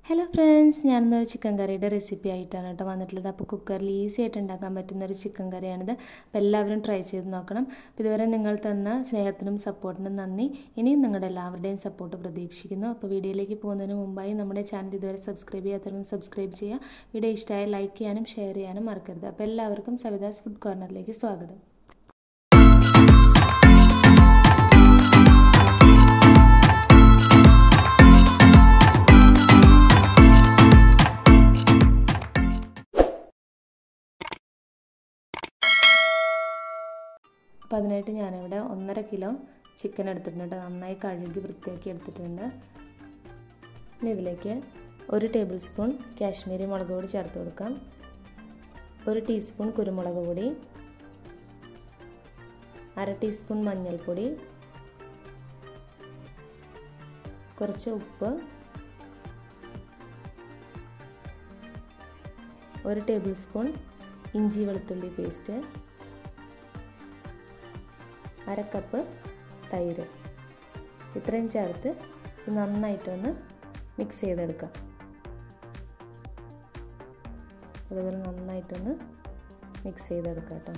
hello friends ഞാനിന്നൊരു chicken കറിയുടെ recipe ആയിട്ടാണ് കേട്ടോ വന്നിട്ടുള്ളത് അപ്പോൾ കുക്കറിൽ ഈസി ആയിട്ട് ഉണ്ടാക്കാൻ പറ്റുന്ന ഒരു ചിക്കൻ കറിയാണിത് അപ്പോൾ എല്ലാവരും ട്രൈ ചെയ്ത് നോക്കണം അപ്പോൾ ഇതുവരെ നിങ്ങൾ തന്ന സ്നേഹത്തിനും സപ്പോർട്ടിനും നന്ദി ഇനിയും നിങ്ങളുടെ എല്ലാവരുടെയും സപ്പോർട്ട് പ്രതീക്ഷിക്കുന്നു അപ്പോൾ വീഡിയോയിലേക്ക് പോകുന്നതിന് മുമ്പായി നമ്മുടെ ചാനൽ ഇതുവരെ സബ്സ്ക്രൈബ് ചെയ്യാത്തവരും സബ്സ്ക്രൈബ് ചെയ്യുക വീഡിയോ ഇഷ്ടമായ ലൈക്ക് ചെയ്യാനും ഷെയർ ചെയ്യാനും മറക്കരുത് അപ്പോൾ എല്ലാവർക്കും സവിതാസ് ഫുഡ് കോർണറിലേക്ക് സ്വാഗതം അപ്പോൾ അതിനായിട്ട് ഞാനിവിടെ ഒന്നര കിലോ ചിക്കൻ എടുത്തിട്ടുണ്ട് നന്നായി കഴുകി വൃത്തിയാക്കി എടുത്തിട്ടുണ്ട് ഇനി ഇതിലേക്ക് ഒരു ടേബിൾ സ്പൂൺ കാശ്മീരി മുളക് പൊടി ചേർത്ത് കൊടുക്കാം ഒരു ടീസ്പൂൺ കുരുമുളക് പൊടി അര ടീസ്പൂൺ മഞ്ഞൾപ്പൊടി കുറച്ച് ഉപ്പ് ഒരു ടേബിൾ സ്പൂൺ ഇഞ്ചി വെളുത്തുള്ളി പേസ്റ്റ് അര കപ്പ് തൈര് ഇത്രയും ചേർത്ത് നന്നായിട്ടൊന്ന് മിക്സ് ചെയ്തെടുക്കാം അതുപോലെ നന്നായിട്ടൊന്ന് മിക്സ് ചെയ്തെടുക്കാം കേട്ടോ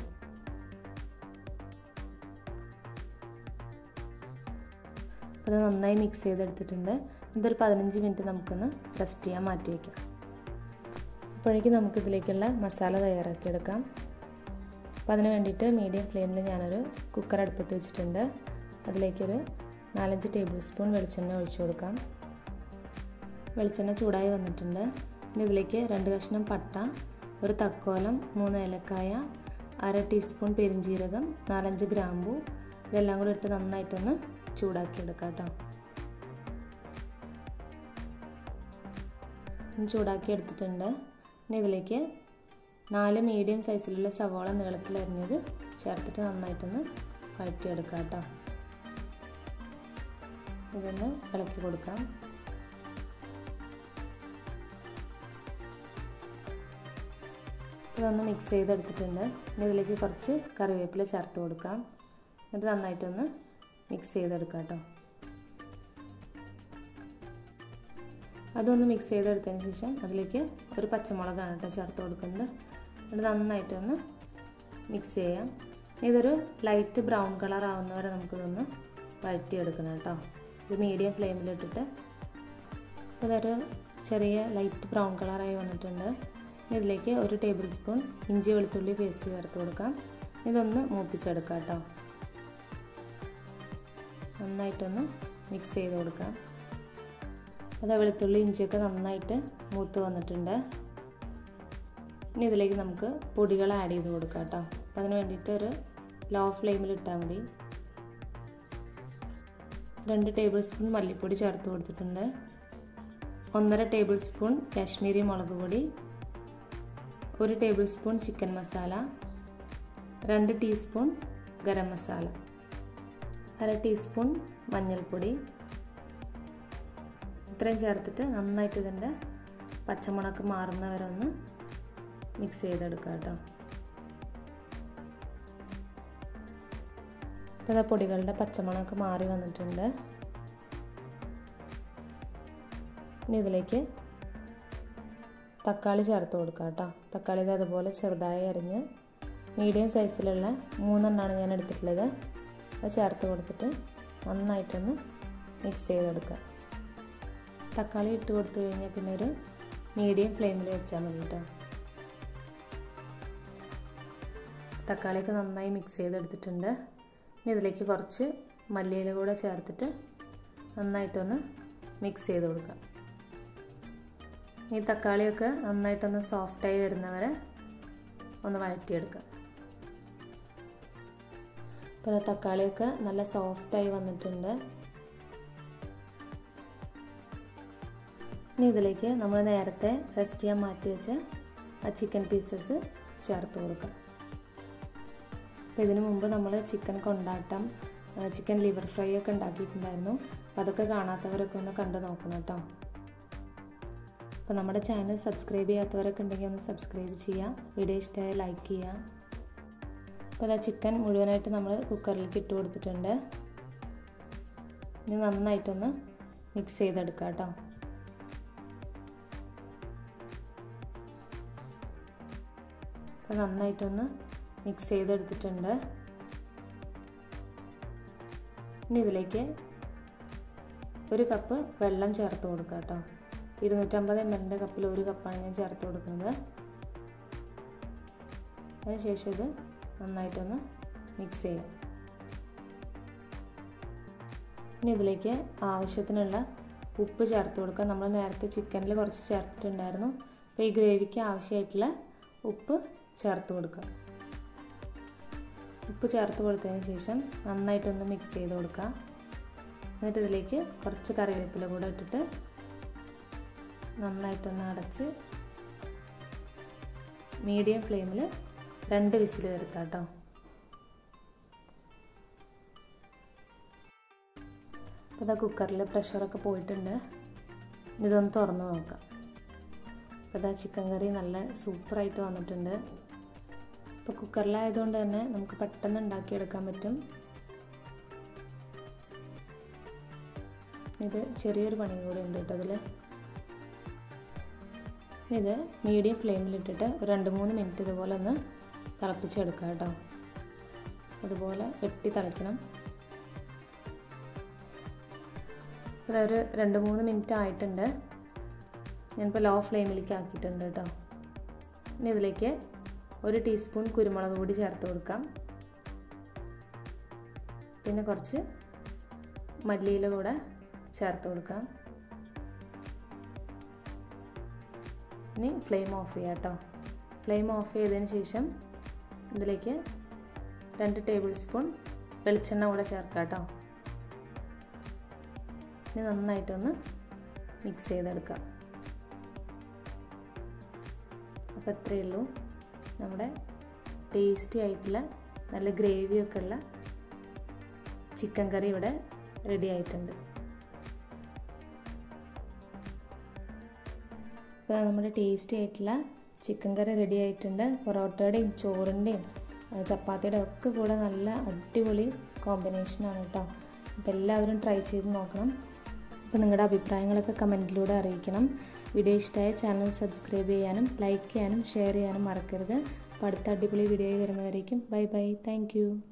അപ്പോൾ അത് നന്നായി മിക്സ് ചെയ്തെടുത്തിട്ടുണ്ട് ഇതൊരു പതിനഞ്ച് മിനിറ്റ് നമുക്കൊന്ന് റെസ്റ്റ് ചെയ്യാൻ മാറ്റി വയ്ക്കാം അപ്പോഴേക്കും നമുക്കിതിലേക്കുള്ള മസാല തയ്യാറാക്കിയെടുക്കാം അപ്പോൾ അതിന് വേണ്ടിയിട്ട് മീഡിയം ഫ്ലെയിമിൽ ഞാനൊരു കുക്കർ അടുപ്പത്ത് വെച്ചിട്ടുണ്ട് അതിലേക്കൊരു നാലഞ്ച് ടേബിൾ സ്പൂൺ വെളിച്ചെണ്ണ ഒഴിച്ചു കൊടുക്കാം വെളിച്ചെണ്ണ ചൂടായി വന്നിട്ടുണ്ട് ഇനി ഇതിലേക്ക് രണ്ട് കഷ്ണം പട്ട ഒരു തക്കോലം മൂന്ന് ഏലക്കായ അര ടീസ്പൂൺ പെരിഞ്ജീരകം നാലഞ്ച് ഗ്രാമ്പു ഇതെല്ലാം കൂടി ഇട്ട് നന്നായിട്ടൊന്ന് ചൂടാക്കി എടുക്കാം കേട്ടോ ചൂടാക്കി എടുത്തിട്ടുണ്ട് ഇനി ഇതിലേക്ക് നാല് മീഡിയം സൈസിലുള്ള സവാള നീളത്തിൽ അരിഞ്ഞത് ചേർത്തിട്ട് നന്നായിട്ടൊന്ന് വഴറ്റിയെടുക്കാം കേട്ടോ ഇതൊന്ന് ഇളക്കി കൊടുക്കാം ഇതൊന്ന് മിക്സ് ചെയ്തെടുത്തിട്ടുണ്ട് ഇനി ഇതിലേക്ക് കുറച്ച് കറിവേപ്പില ചേർത്ത് കൊടുക്കാം എന്നിട്ട് നന്നായിട്ടൊന്ന് മിക്സ് ചെയ്തെടുക്കാം കേട്ടോ അതൊന്ന് മിക്സ് ചെയ്തെടുത്തതിന് ശേഷം അതിലേക്ക് ഒരു പച്ചമുളകാണ് കേട്ടോ ചേർത്ത് കൊടുക്കുന്നത് എന്നിട്ട് നന്നായിട്ടൊന്ന് മിക്സ് ചെയ്യാം ഇതൊരു ലൈറ്റ് ബ്രൗൺ കളർ ആവുന്നവരെ നമുക്കിതൊന്ന് വഴറ്റിയെടുക്കണം കേട്ടോ ഇത് മീഡിയം ഫ്ലെയിമിലിട്ടിട്ട് ഇതൊരു ചെറിയ ലൈറ്റ് ബ്രൗൺ കളറായി വന്നിട്ടുണ്ട് ഇതിലേക്ക് ഒരു ടേബിൾ സ്പൂൺ ഇഞ്ചി വെളുത്തുള്ളി പേസ്റ്റ് ചേർത്ത് കൊടുക്കാം ഇതൊന്ന് മൂപ്പിച്ചെടുക്കാം കേട്ടോ നന്നായിട്ടൊന്ന് മിക്സ് ചെയ്ത് കൊടുക്കാം അത് വെളുത്തുള്ളി ഇഞ്ചിയൊക്കെ നന്നായിട്ട് മൂത്ത് വന്നിട്ടുണ്ട് ഇനി ഇതിലേക്ക് നമുക്ക് പൊടികൾ ആഡ് ചെയ്ത് കൊടുക്കാം കേട്ടോ അപ്പം അതിന് വേണ്ടിയിട്ട് ഒരു ലോ ഫ്ലെയിമിൽ ഇട്ടാൽ മതി രണ്ട് ടേബിൾ സ്പൂൺ മല്ലിപ്പൊടി ചേർത്ത് കൊടുത്തിട്ടുണ്ട് ഒന്നര ടേബിൾ സ്പൂൺ കാശ്മീരി മുളക് പൊടി ഒരു ടേബിൾ സ്പൂൺ ചിക്കൻ മസാല രണ്ട് ടീസ്പൂൺ ഗരം മസാല അര ടീസ്പൂൺ മഞ്ഞൾപ്പൊടി ഇത്രയും ചേർത്തിട്ട് നന്നായിട്ട് ഇതിൻ്റെ പച്ചമുളക് മാറുന്നവരെ ഒന്ന് മിക്സ് ചെയ്തെടുക്കുക കേട്ടോ ഇപ്പോൾ ഇതാ പൊടികളുടെ പച്ചമുളക് മാറി വന്നിട്ടുണ്ട് ഇനി ഇതിലേക്ക് തക്കാളി ചേർത്ത് കൊടുക്കുക കേട്ടോ തക്കാളി ഇത് അതുപോലെ ചെറുതായി അരിഞ്ഞ് മീഡിയം സൈസിലുള്ള മൂന്നെണ്ണമാണ് ഞാൻ എടുത്തിട്ടുള്ളത് അത് ചേർത്ത് കൊടുത്തിട്ട് നന്നായിട്ടൊന്ന് മിക്സ് ചെയ്തെടുക്കുക തക്കാളി ഇട്ട് കൊടുത്തു കഴിഞ്ഞാൽ പിന്നെ ഒരു മീഡിയം ഫ്ലെയിമിൽ വെച്ചാൽ മതി കേട്ടോ തക്കാളിയൊക്കെ നന്നായി മിക്സ് ചെയ്തെടുത്തിട്ടുണ്ട് ഇനി ഇതിലേക്ക് കുറച്ച് മല്ലിയില കൂടെ ചേർത്തിട്ട് നന്നായിട്ടൊന്ന് മിക്സ് ചെയ്ത് കൊടുക്കാം ഈ തക്കാളിയൊക്കെ നന്നായിട്ടൊന്ന് സോഫ്റ്റായി വരുന്നവരെ ഒന്ന് വഴറ്റിയെടുക്കാം ഇപ്പോൾ തക്കാളിയൊക്കെ നല്ല സോഫ്റ്റായി വന്നിട്ടുണ്ട് ഇനി ഇതിലേക്ക് നമ്മൾ നേരത്തെ റെസ്റ്റ് ചെയ്യാൻ മാറ്റി വെച്ച ആ ചിക്കൻ പീസസ് ചേർത്ത് കൊടുക്കാം അപ്പോൾ ഇതിനു മുമ്പ് നമ്മൾ ചിക്കൻ കൊണ്ടാട്ടം ചിക്കൻ ലിവർ ഫ്രൈ ഒക്കെ ഉണ്ടാക്കിയിട്ടുണ്ടായിരുന്നു അപ്പോൾ അതൊക്കെ കാണാത്തവരൊക്കെ ഒന്ന് കണ്ടു നോക്കണം കേട്ടോ അപ്പോൾ നമ്മുടെ ചാനൽ സബ്സ്ക്രൈബ് ചെയ്യാത്തവരൊക്കെ ഉണ്ടെങ്കിൽ ഒന്ന് സബ്സ്ക്രൈബ് ചെയ്യുക വീഡിയോ ഇഷ്ടമായ ലൈക്ക് ചെയ്യുക അപ്പോൾ അതാ ചിക്കൻ മുഴുവനായിട്ട് നമ്മൾ കുക്കറിലേക്ക് ഇട്ട് കൊടുത്തിട്ടുണ്ട് ഇനി നന്നായിട്ടൊന്ന് മിക്സ് ചെയ്തെടുക്കാം കേട്ടോ അപ്പോൾ നന്നായിട്ടൊന്ന് മിക്സ് ചെയ്തെടുത്തിട്ടുണ്ട് ഇനി ഇതിലേക്ക് ഒരു കപ്പ് വെള്ളം ചേർത്ത് കൊടുക്കുക കേട്ടോ ഇരുന്നൂറ്റമ്പത് എം എല്ലിൻ്റെ കപ്പിൽ ഒരു കപ്പാണ് ഞാൻ ചേർത്ത് കൊടുക്കുന്നത് അതിനുശേഷം ഇത് നന്നായിട്ടൊന്ന് മിക്സ് ചെയ്യാം ഇനി ഇതിലേക്ക് ആവശ്യത്തിനുള്ള ഉപ്പ് ചേർത്ത് കൊടുക്കുക നമ്മൾ നേരത്തെ ചിക്കനിൽ കുറച്ച് ചേർത്തിട്ടുണ്ടായിരുന്നു അപ്പോൾ ഈ ഗ്രേവിക്ക് ആവശ്യമായിട്ടുള്ള ഉപ്പ് ചേർത്ത് കൊടുക്കുക ഉപ്പ് ചേർത്ത് കൊടുത്തതിന് ശേഷം നന്നായിട്ടൊന്ന് മിക്സ് ചെയ്ത് കൊടുക്കുക എന്നിട്ട് ഇതിലേക്ക് കുറച്ച് കറിവേപ്പില കൂടെ ഇട്ടിട്ട് നന്നായിട്ടൊന്ന് അടച്ച് മീഡിയം ഫ്ലെയിമിൽ രണ്ട് വിസിൽ വരുത്താം കേട്ടോ അപ്പോൾ ഇതാ കുക്കറിൽ പ്രഷറൊക്കെ പോയിട്ടുണ്ട് ഇതൊന്ന് തുറന്ന് നോക്കാം അപ്പോൾ ഇതാ ചിക്കൻ കറി നല്ല സൂപ്പറായിട്ട് വന്നിട്ടുണ്ട് ഇപ്പോൾ കുക്കറിലായതുകൊണ്ട് തന്നെ നമുക്ക് പെട്ടെന്ന് ഉണ്ടാക്കിയെടുക്കാൻ പറ്റും ഇത് ചെറിയൊരു പണിയും കൂടി ഉണ്ട് കേട്ടോ അതിൽ ഇത് മീഡിയം ഫ്ലെയിമിലിട്ടിട്ട് ഒരു രണ്ട് മൂന്ന് മിനിറ്റ് ഇതുപോലെ ഒന്ന് തിളപ്പിച്ചെടുക്കുക കേട്ടോ അതുപോലെ വെട്ടി തിളയ്ക്കണം അതൊരു രണ്ട് മൂന്ന് മിനിറ്റ് ആയിട്ടുണ്ട് ഞാനിപ്പോൾ ലോ ഫ്ലെയിമിലേക്ക് ആക്കിയിട്ടുണ്ട് കേട്ടോ ഇനി ഇതിലേക്ക് ഒരു ടീസ്പൂൺ കുരുമുളക് പൊടി ചേർത്ത് കൊടുക്കാം പിന്നെ കുറച്ച് മല്ലിയില കൂടെ ചേർത്ത് കൊടുക്കാം ഇനി ഫ്ലെയിം ഓഫ് ചെയ്യാം കേട്ടോ ഫ്ലെയിം ഓഫ് ചെയ്തതിന് ശേഷം ഇതിലേക്ക് രണ്ട് ടേബിൾ സ്പൂൺ വെളിച്ചെണ്ണ കൂടെ ചേർക്കാം കേട്ടോ ഇനി നന്നായിട്ടൊന്ന് മിക്സ് ചെയ്തെടുക്കാം അപ്പോൾ ഇത്രയേ ഉള്ളൂ നമ്മുടെ ടേസ്റ്റി ആയിട്ടുള്ള നല്ല ഗ്രേവിയൊക്കെ ഉള്ള ചിക്കൻ കറി ഇവിടെ റെഡി ആയിട്ടുണ്ട് അപ്പോൾ നമ്മുടെ ടേസ്റ്റി ആയിട്ടുള്ള ചിക്കൻ കറി റെഡി ആയിട്ടുണ്ട് പൊറോട്ടയുടെയും ചോറിൻ്റെയും ചപ്പാത്തിയുടെ ഒക്കെ കൂടെ നല്ല അടിപൊളി കോമ്പിനേഷനാണ് കേട്ടോ അപ്പോൾ എല്ലാവരും ട്രൈ ചെയ്ത് നോക്കണം അപ്പോൾ നിങ്ങളുടെ അഭിപ്രായങ്ങളൊക്കെ കമൻറ്റിലൂടെ അറിയിക്കണം വീഡിയോ ഇഷ്ടമായ ചാനൽ സബ്സ്ക്രൈബ് ചെയ്യാനും ലൈക്ക് ചെയ്യാനും ഷെയർ ചെയ്യാനും മറക്കരുത് അപ്പോൾ അടുത്ത അടിപൊളി വീഡിയോ വരുന്നവരേക്കും ബൈ ബൈ താങ്ക്